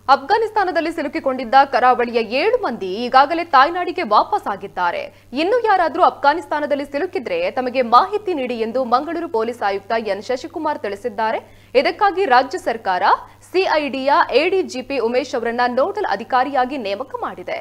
ಅಫ್ಘಾನಿಸ್ತಾನದಲ್ಲಿ ಸಿಲುಕಿಕೊಂಡಿದ್ದ ಕರಾವಳಿಯ ಏಳು ಮಂದಿ ಈಗಾಗಲೇ ತಾಯ್ನಾಡಿಗೆ ವಾಪಸ್ ಆಗಿದ್ದಾರೆ ಇನ್ನು ಯಾರಾದರೂ ಅಫ್ಘಾನಿಸ್ತಾನದಲ್ಲಿ ಸಿಲುಕಿದ್ರೆ ತಮಗೆ ಮಾಹಿತಿ ನೀಡಿ ಎಂದು ಮಂಗಳೂರು ಪೊಲೀಸ್ ಆಯುಕ್ತ ಎನ್ ಶಶಿಕುಮಾರ್ ತಿಳಿಸಿದ್ದಾರೆ ಇದಕ್ಕಾಗಿ ರಾಜ್ಯ ಸರ್ಕಾರ ಸಿಐಡಿಯ ಎಡಿಜಿಪಿ ಉಮೇಶ್ ಅವರನ್ನ ನೋಡಲ್ ಅಧಿಕಾರಿಯಾಗಿ ನೇಮಕ ಮಾಡಿದೆ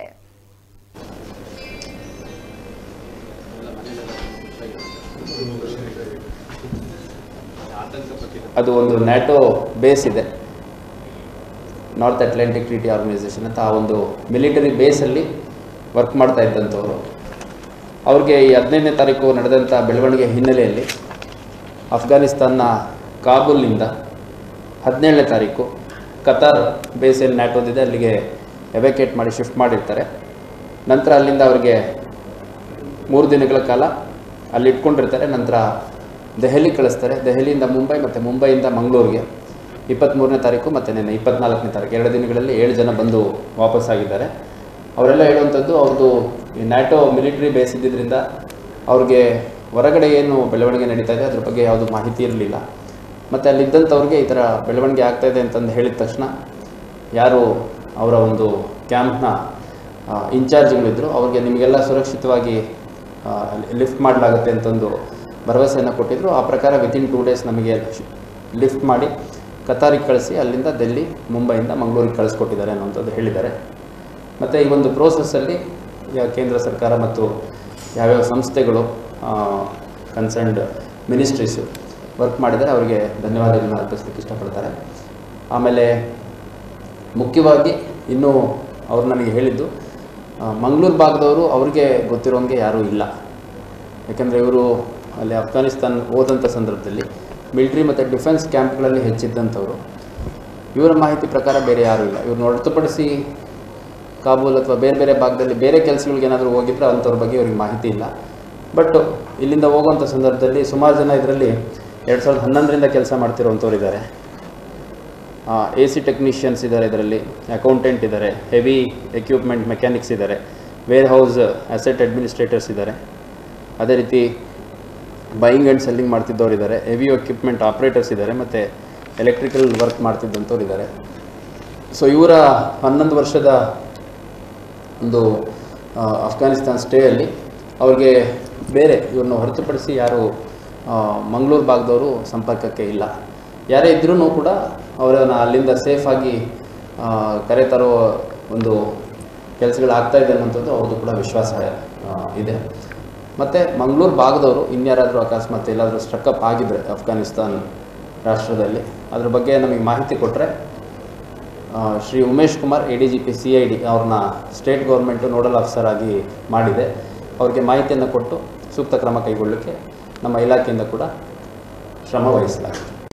ಅದು ಒಂದು ನ್ಯಾಟೋ ಬೇಸ್ ಇದೆ ನಾರ್ತ್ ಅಟ್ಲಾಂಟಿಕ್ ಟ್ರೀಟಿ ಆರ್ಗನೈಸೇಷನ್ ಅಂತ ಆ ಒಂದು ಮಿಲಿಟರಿ ಬೇಸಲ್ಲಿ ವರ್ಕ್ ಮಾಡ್ತಾ ಇದ್ದಂಥವ್ರು ಅವ್ರಿಗೆ ಈ ಹದಿನೈದನೇ ತಾರೀಕು ನಡೆದಂಥ ಬೆಳವಣಿಗೆ ಹಿನ್ನೆಲೆಯಲ್ಲಿ ಅಫ್ಘಾನಿಸ್ತಾನ್ನ ಕಾಬೂಲ್ನಿಂದ ಹದಿನೇಳನೇ ತಾರೀಕು ಕತಾರ್ ಬೇಸ್ ಏನು ನ್ಯಾಟೋದಿದೆ ಅಲ್ಲಿಗೆ ಎವ್ಯಾಕೇಟ್ ಮಾಡಿ ಶಿಫ್ಟ್ ಮಾಡಿರ್ತಾರೆ ನಂತರ ಅಲ್ಲಿಂದ ಅವರಿಗೆ ಮೂರು ದಿನಗಳ ಕಾಲ ಅಲ್ಲಿ ಇಟ್ಕೊಂಡಿರ್ತಾರೆ ನಂತರ ದೆಹಲಿ ಕಳಿಸ್ತಾರೆ ದೆಹಲಿಯಿಂದ ಮುಂಬೈ ಮತ್ತು ಮುಂಬೈಯಿಂದ ಮಂಗಳೂರಿಗೆ ಇಪ್ಪತ್ತ್ಮೂರನೇ ತಾರೀಕು ಮತ್ತು ನೆನ್ನೆ ಇಪ್ಪತ್ನಾಲ್ಕನೇ ತಾರೀಕು ಎರಡು ದಿನಗಳಲ್ಲಿ ಏಳು ಜನ ಬಂದು ವಾಪಸ್ಸಾಗಿದ್ದಾರೆ ಅವರೆಲ್ಲ ಹೇಳುವಂಥದ್ದು ಅವ್ರದ್ದು ಈ ನ್ಯಾಟೋ ಮಿಲಿಟರಿ ಬೇಸ್ ಇದ್ದಿದ್ದರಿಂದ ಅವ್ರಿಗೆ ಹೊರಗಡೆ ಏನು ಬೆಳವಣಿಗೆ ನಡೀತಾ ಇದೆ ಅದ್ರ ಬಗ್ಗೆ ಯಾವುದೂ ಮಾಹಿತಿ ಇರಲಿಲ್ಲ ಮತ್ತು ಅಲ್ಲಿದ್ದಂಥವ್ರಿಗೆ ಈ ಥರ ಬೆಳವಣಿಗೆ ಆಗ್ತಾ ಇದೆ ಅಂತಂದು ಹೇಳಿದ ತಕ್ಷಣ ಯಾರು ಅವರ ಒಂದು ಕ್ಯಾಂಪ್ನ ಇನ್ಚಾರ್ಜ್ಗಳಿದ್ದರು ಅವ್ರಿಗೆ ನಿಮಗೆಲ್ಲ ಸುರಕ್ಷಿತವಾಗಿ ಲಿಫ್ಟ್ ಮಾಡಲಾಗುತ್ತೆ ಅಂತಂದು ಭರವಸೆಯನ್ನು ಕೊಟ್ಟಿದ್ದರು ಆ ಪ್ರಕಾರ ವಿತಿನ್ ಟೂ ಡೇಸ್ ನಮಗೆ ಲಿಫ್ಟ್ ಮಾಡಿ ಕತಾರಿಗೆ ಕಳಿಸಿ ಅಲ್ಲಿಂದ ಡೆಲ್ಲಿ ಮುಂಬೈಯಿಂದ ಮಂಗಳೂರಿಗೆ ಕಳಿಸ್ಕೊಟ್ಟಿದ್ದಾರೆ ಅನ್ನೋಂಥದ್ದು ಹೇಳಿದ್ದಾರೆ ಮತ್ತು ಈ ಒಂದು ಪ್ರೋಸೆಸ್ಸಲ್ಲಿ ಯಾ ಕೇಂದ್ರ ಸರ್ಕಾರ ಮತ್ತು ಯಾವ್ಯಾವ ಸಂಸ್ಥೆಗಳು ಕನ್ಸರ್ನ್ಡ್ ಮಿನಿಸ್ಟ್ರೀಸು ವರ್ಕ್ ಮಾಡಿದರೆ ಅವರಿಗೆ ಧನ್ಯವಾದಗಳನ್ನ ಅರ್ಪಿಸ್ಲಿಕ್ಕೆ ಇಷ್ಟಪಡ್ತಾರೆ ಆಮೇಲೆ ಮುಖ್ಯವಾಗಿ ಇನ್ನೂ ಅವ್ರು ನನಗೆ ಹೇಳಿದ್ದು ಆ, ಮಂಗಳೂರು ಭಾಗದವರು ಅವ್ರಿಗೆ ಗೊತ್ತಿರೋಂಗೆ ಯಾರೂ ಇಲ್ಲ ಯಾಕೆಂದರೆ ಇವರು ಅಲ್ಲಿ ಅಫ್ಘಾನಿಸ್ತಾನ್ ಹೋದಂಥ ಸಂದರ್ಭದಲ್ಲಿ ಮಿಲಿಟ್ರಿ ಮತ್ತು ಡಿಫೆನ್ಸ್ ಕ್ಯಾಂಪ್ಗಳಲ್ಲಿ ಹೆಚ್ಚಿದ್ದಂಥವ್ರು ಇವರ ಮಾಹಿತಿ ಪ್ರಕಾರ ಬೇರೆ ಯಾರೂ ಇಲ್ಲ ಇವ್ರನ್ನ ಹೊರತುಪಡಿಸಿ ಕಾಬೂಲ್ ಅಥವಾ ಬೇರೆ ಬೇರೆ ಭಾಗದಲ್ಲಿ ಬೇರೆ ಕೆಲಸಗಳಿಗೆ ಏನಾದರೂ ಹೋಗಿದ್ರೆ ಅಂಥವ್ರ ಬಗ್ಗೆ ಇವ್ರಿಗೆ ಮಾಹಿತಿ ಇಲ್ಲ ಬಟ್ ಇಲ್ಲಿಂದ ಹೋಗುವಂಥ ಸಂದರ್ಭದಲ್ಲಿ ಸುಮಾರು ಜನ ಇದರಲ್ಲಿ ಎರಡು ಸಾವಿರದ ಹನ್ನೊಂದರಿಂದ ಕೆಲಸ ಮಾಡ್ತಿರೋವಂಥವ್ರು ಇದ್ದಾರೆ ಎ ಸಿ ಟೆಕ್ನಿಷಿಯನ್ಸ್ ಇದ್ದಾರೆ ಇದರಲ್ಲಿ ಅಕೌಂಟೆಂಟ್ ಇದ್ದಾರೆ ಹೆವಿ ಎಕ್ವಿಪ್ಮೆಂಟ್ ಮೆಕ್ಯಾನಿಕ್ಸ್ ಇದ್ದಾರೆ ವೇರ್ ಹೌಸ್ ಅಸೆಟ್ ಅಡ್ಮಿನಿಸ್ಟ್ರೇಟರ್ಸ್ ಇದ್ದಾರೆ ಅದೇ ರೀತಿ ಬೈಯಿಂಗ್ ಆ್ಯಂಡ್ ಸೆಲ್ಲಿಂಗ್ ಮಾಡ್ತಿದ್ದವ್ರು ಇದ್ದಾರೆ ಹೆವಿ ಎಕ್ವಿಪ್ಮೆಂಟ್ ಆಪ್ರೇಟರ್ಸ್ ಇದ್ದಾರೆ ಮತ್ತು ಎಲೆಕ್ಟ್ರಿಕಲ್ ವರ್ಕ್ ಮಾಡ್ತಿದ್ದಂಥವ್ರು ಇದ್ದಾರೆ ಸೊ ಇವರ ಹನ್ನೊಂದು ವರ್ಷದ ಒಂದು ಆ, ಅಫ್ಘಾನಿಸ್ತಾನ್ ಸ್ಟೇಯಲ್ಲಿ ಅವ್ರಿಗೆ ಬೇರೆ ಇವ್ರನ್ನ ಹೊರತುಪಡಿಸಿ ಯಾರು ಆ, ಮಂಗಳೂರು ಭಾಗದವರು ಸಂಪರ್ಕಕ್ಕೆ ಇಲ್ಲ ಯಾರೇ ಇದ್ರೂ ಕೂಡ ಅವರನ್ನು ಅಲ್ಲಿಂದ ಸೇಫಾಗಿ ಆ, ಕರೆತರೋ ಒಂದು ಕೆಲಸಗಳು ಆಗ್ತಾ ಇದೆ ಅನ್ನೋಂಥದ್ದು ಅವ್ರದ್ದು ಕೂಡ ವಿಶ್ವಾಸ ಆ, ಇದೆ ಮತ್ತು ಮಂಗಳೂರು ಭಾಗದವರು ಇನ್ಯಾರಾದರೂ ಅಕಸ್ಮಾತ್ ಎಲ್ಲಾದರೂ ಸ್ಟ್ರಕಪ್ ಆಗಿದ್ರೆ ಅಫ್ಘಾನಿಸ್ತಾನ್ ರಾಷ್ಟ್ರದಲ್ಲಿ ಅದ್ರ ಬಗ್ಗೆ ನಮಗೆ ಮಾಹಿತಿ ಕೊಟ್ಟರೆ ಆ, Shri Umesh Kumar A D G P C I D ಅವ್ರನ್ನ ಸ್ಟೇಟ್ ಗೌರ್ಮೆಂಟು ನೋಡಲ್ ಆಫೀಸರ್ ಆಗಿ ಮಾಡಿದೆ ಅವ್ರಿಗೆ ಮಾಹಿತಿಯನ್ನು ಕೊಟ್ಟು ಸೂಕ್ತ ಕ್ರಮ ಕೈಗೊಳ್ಳಲಿಕ್ಕೆ ನಮ್ಮ ಇಲಾಖೆಯಿಂದ ಕೂಡ ಶ್ರಮ ವಹಿಸಲಾಗಿದೆ